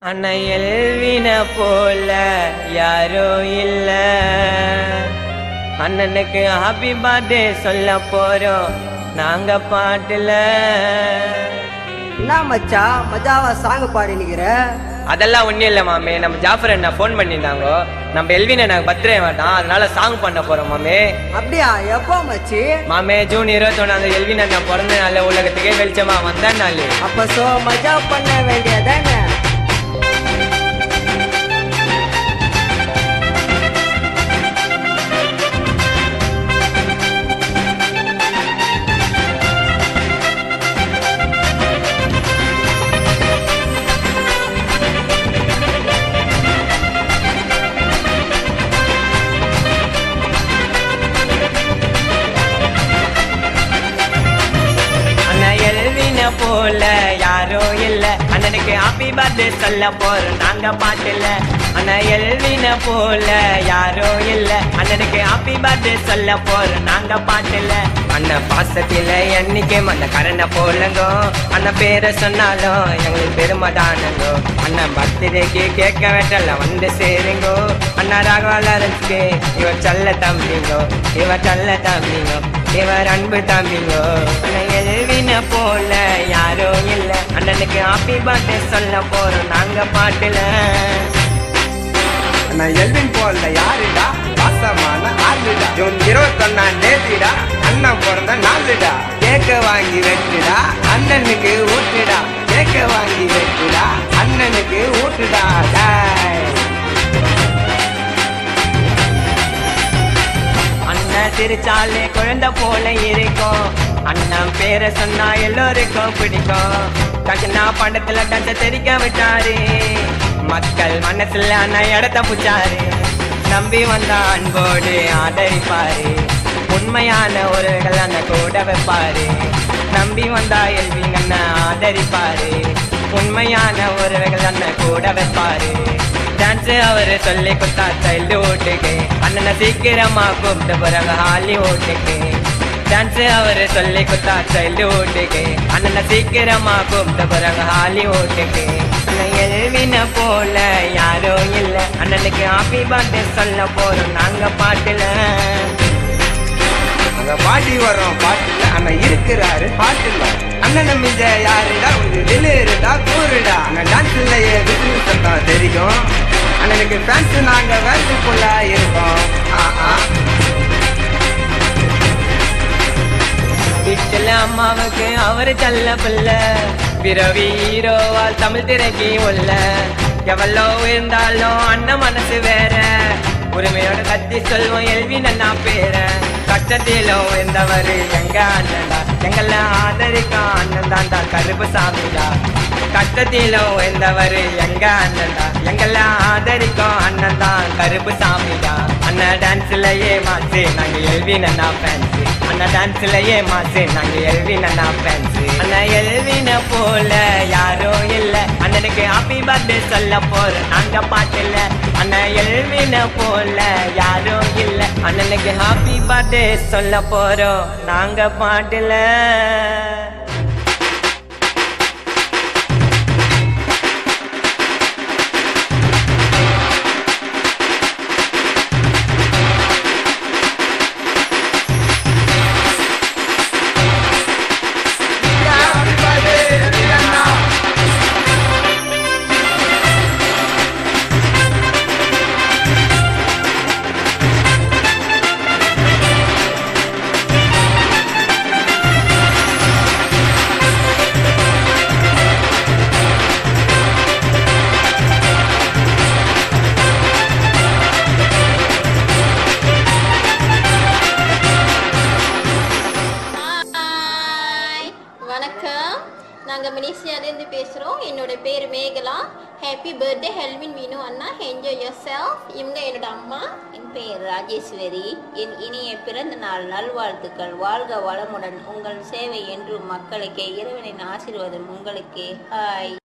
அண்ணா எல்வின போல யாரோ இல்ல அண்ணனுக்கு ஹாப்பி பர்த்டே சொல்ல போறோம் நாங்க பாட்டுல என்ன மச்சான் மஜாவா சாங் பாடி நிக்கிற அதெல்லாம் ஒண்ணும் இல்ல மாமே நம்ம ஜாஃபர் அண்ணா ஃபோன் பண்ணியிருந்தாங்க நம்ம எல்வின் எனக்கு பர்த்டே வேண்டாம் அதனால சாங் பண்ண போறோம் மாமே அப்படியா எப்போ மச்சி மாமே ஜூன் இருபத்தொன்னாந்து எல்வின் அண்ணா பிறந்த நாள் உலகத்துக்கே வெளிச்சமா வந்த நாள் அப்ப சோ மஜா பண்ண வேண்டியதானே அண்ணா எல்வின போல யாரோ இல்ல அண்ணனுக்கு ஹாப்பி பர்த்டே சொல்ல போறோம் நாங்க பாட்டுல அண்ணா எல்வின போல யாரோ இல்ல அண்ணனுக்கு ஹாப்பி பர்த்டே சொல்ல போறோம் நாங்க பாட்டுல அண்ணன் பாசத்தில என்னைக்கு அந்த கரண்ட போலங்கோ அண்ணன் பேரை சொன்னாலும் எங்களுக்கு பெருமைதானங்கோ அண்ணன் பர்த்டேக்கு கேட்க வெட்டல வந்து சேருங்கோ அண்ணா ராகவாலரனுக்கு இவர் செல்ல தம்பிங்கோ இவர் செல்ல தம்பிங்கோ இவர் அன்பு தம்பிங்கோ எழுவின போல யாரோ இல்ல அண்ணனுக்கு ஹாப்பி பர்த்டே சொல்ல போறோம் நாங்க பாட்டுல நான் எல்வின் போல்ல யாருடா வாசமான ஆளுடா ஜூன் இருபத்தொன்னாம் தேதிடா அண்ணன் பிறந்த நாளுடா கேக்க வாங்கி வெட்டுடா அண்ணனுக்கு ஊட்டுடா கேக்க வாங்கி வெட்டுடா அண்ணனுக்கு ஊட்டுடா டேய். அண்ணன் சிரிச்சாலே குழந்தை போல இருக்கும் அண்ணன் பேரை சொன்னா எல்லோருக்கும் பிடிக்கும் கண்ணா பண்டத்துல கண்ட தெரிக்க விட்டாரு மக்கள் மனசுல அண்ணன் இடத்த புச்சாரு நம்பி வந்த அன்போடு ஆதரிப்பாரு உண்மையான ஒருகள் அண்ணன் கூட வைப்பாரு நம்பி வந்தா எல்வி அண்ணன் ஆதரிப்பாரு உண்மையான ஒருவர்கள் அண்ணன் கூட வைப்பாரு டான்ஸ் அவரு சொல்லி கொடுத்தா சைல்டுஹுட்டுக்கு அண்ணனை சீக்கிரமா கூப்பிட்டு போறாங்க ஹாலிவுட்டுக்கு டான்ஸ் அவரு சொல்லி கொடுத்தா சைல்டுஹுட்டுக்கு அண்ணனை சீக்கிரமா கூப்பிட்டு போறாங்க ஹாலிவுட்டுக்கு அண்ணன் எழுவின போல யாரோ இல்ல அண்ணனுக்கு ஹாப்பி பர்த்டே சொல்ல போறோம் நாங்க பாட்டுல அங்க பாட்டி வர்றோம் பாட்டுல அண்ணன் இருக்கிறாரு பாட்டுல அண்ணன் மிஞ்ச யாருடா ஒரு வெளியிருடா கூறுடா அண்ணன் டான்ஸ்லயே பிசினஸ் தான் தெரியும் அண்ணனுக்கு ஃபேன்ஸ் நாங்க வேர்க்குள்ள இருக்கோம் ஆ ஆ வீட்டுல அம்மாவுக்கு அவரு செல்ல பிள்ளை பிறவி ஹீரோவால் தமிழ் திரைக்கு உள்ள எவ்வளோ இருந்தாலும் அண்ணன் மனசு வேற உரிமையோட கத்தி சொல்வோம் எல்வி நன்னா பேர கஷ்டத்திலும் இருந்தவர் எங்க அண்ணன்டா எங்களை ஆதரிக்கும் அண்ணன் தான்டா கருப்பு சாமிடா கஷ்டத்திலும் இருந்தவர் எங்க அண்ணன்டா எங்களை ஆதரிக்கும் அண்ணன் தான் கருப்பு சாமிடா அண்ணன் டான்ஸ்லயே மாசு நாங்க எல்வி நன்னா ஃபேன்ஸ் அண்ணா டான்ஸ்லயே மாசு நாங்க எல்வினா ஃபேன்ஸ் அண்ணா எல்வின போல யாரோ இல்ல அண்ணனுக்கு ஹாப்பி பர்த்டே சொல்ல போறோம் நாங்க பாட்டுல அண்ணா எல்வின போல யாரோ இல்ல அண்ணனுக்கு ஹாப்பி பர்த்டே சொல்ல போறோம் நாங்க பாட்டுல ஹாய் வணக்கம் நாங்கள் மலேசியாலேருந்து பேசுகிறோம் என்னோட பேர் மேகலா ஹாப்பி பர்த்டே ஹெல்வின் மீனு அண்ணா என்ஜாய் யோர் செல்ஃப் இவங்க என்னோட அம்மா என் பெயர் ராஜேஸ்வரி என் இனிய பிறந்த நாள் நல்வாழ்த்துக்கள் வாழ்க வளமுடன் உங்கள் சேவை என்றும் மக்களுக்கே இறைவனின் ஆசீர்வாதம் உங்களுக்கு ஹாய்